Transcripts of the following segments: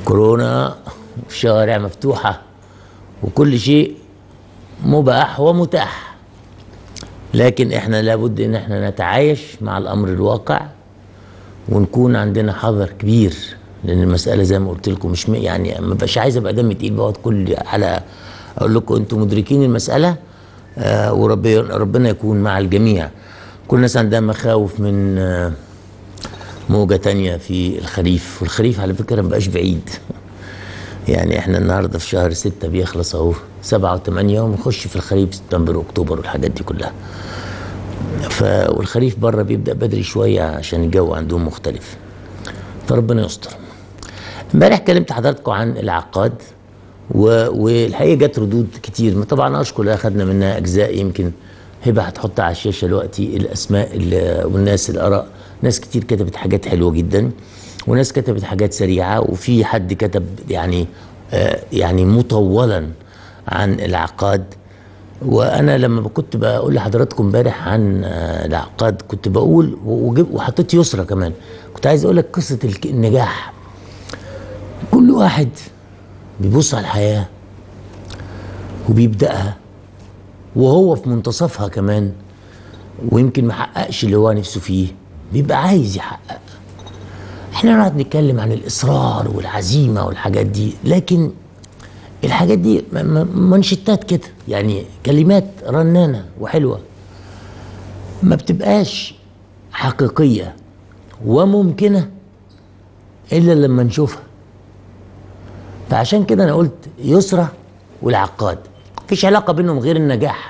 كورونا الشوارع مفتوحة وكل شيء مباح ومتاح لكن احنا لابد ان احنا نتعايش مع الامر الواقع ونكون عندنا حذر كبير لان المساله زي ما قلت لكم مش م- يعني ما بقاش عايز ابقى دمي تقيل بقعد كل حلقه اقول لكم انتم مدركين المساله آه وربنا ربنا يكون مع الجميع كل الناس عندها مخاوف من آه موجه تانية في الخريف والخريف على فكره ما بقاش بعيد يعني احنا النهارده في شهر ستة بيخلص اهو سبعة وثمانية ونخش في الخريف سبتمبر واكتوبر والحاجات دي كلها ف والخريف بره بيبدا بدري شويه عشان الجو عندهم مختلف فربنا يستر امبارح كلمت حضراتكم عن العقاد و... والحقيقه جت ردود كتير ما طبعا اشكر اخذنا منها اجزاء يمكن هبه هتحط على الشاشه دلوقتي الاسماء اللي والناس الاراء ناس كتير كتبت حاجات حلوه جدا وناس كتبت حاجات سريعه وفي حد كتب يعني آه يعني مطولا عن العقاد وانا لما كنت بقول لحضراتكم امبارح عن آه، العقاد كنت بقول وجب- وحطيت يسرى كمان كنت عايز اقول لك قصه الك- النجاح كل واحد بيبص على الحياه وبيبداها وهو في منتصفها كمان ويمكن ما حققش اللي هو نفسه فيه بيبقى عايز يحقق احنا نقعد نتكلم عن الاصرار والعزيمه والحاجات دي لكن الحاجات دي م- م- منشطات كده يعني كلمات رنانه وحلوه ما بتبقاش حقيقيه وممكنه الا لما نشوفها فعشان كده انا قلت يسرى والعقاد مفيش علاقه بينهم غير النجاح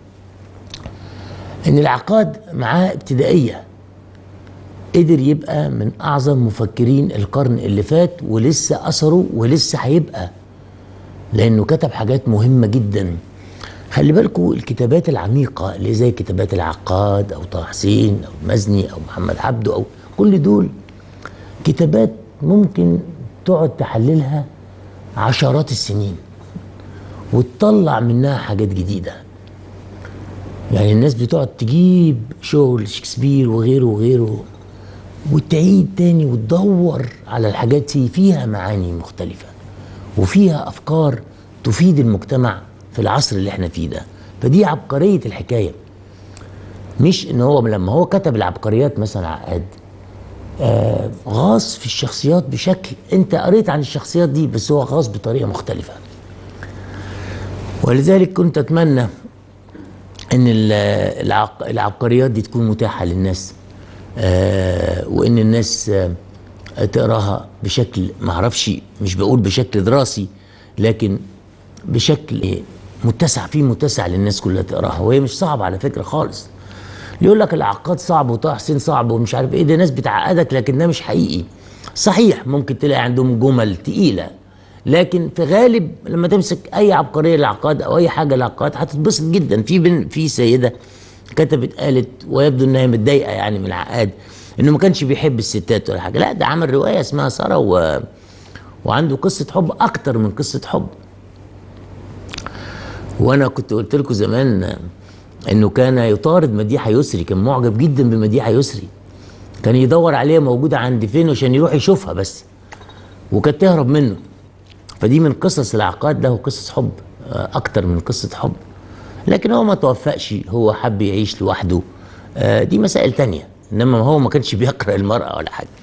ان العقاد معاه ابتدائيه قدر يبقى من اعظم مفكرين القرن اللي فات ولسه اثره ولسه هيبقى لانه كتب حاجات مهمه جدا خلي بالكم الكتابات العميقه اللي زي كتابات العقاد او طه حسين او المزني او محمد عبده او كل دول كتابات ممكن تقعد تحللها عشرات السنين وتطلع منها حاجات جديده يعني الناس بتقعد تجيب شغل شكسبير وغيره وغيره وتعيد تاني وتدور على الحاجات دي فيها معاني مختلفة وفيها أفكار تفيد المجتمع في العصر اللي احنا فيه ده فدي عبقرية الحكاية مش ان هو لما هو كتب العبقريات مثلا عقاد آه غاص في الشخصيات بشكل انت قريت عن الشخصيات دي بس هو غاص بطريقة مختلفة ولذلك كنت اتمنى ان ال- العق... العبقريات دي تكون متاحه للناس آه وان الناس آه تقراها بشكل معرفش مش بقول بشكل دراسي لكن بشكل متسع فيه متسع للناس كلها تقراها وهي مش صعبه على فكره خالص اللي يقول لك العقاد صعب وطه حسين صعب ومش عارف ايه ده ناس بتعقدك لكن ده مش حقيقي صحيح ممكن تلاقي عندهم جمل تقيله لكن في غالب لما تمسك اي عبقريه للعقاد او اي حاجه للعقاد هتتبسط جدا في بن في سيده كتبت قالت ويبدو انها متضايقه يعني من العقاد انه ما كانش بيحب الستات ولا حاجه لا ده عمل روايه اسمها ساره و... وعنده قصه حب اكتر من قصه حب وانا كنت قلت لكم زمان انه كان يطارد مديحه يسري كان معجب جدا بمديحه يسري كان يدور عليها موجوده عند فين عشان يروح يشوفها بس وكانت تهرب منه فدي من قصص العقاد له قصص حب آه، اكتر من قصه حب لكن هو ما توفقش هو حب يعيش لوحده آه، دي مسائل تانية انما هو ما كانش بيقرا المراه ولا حاجه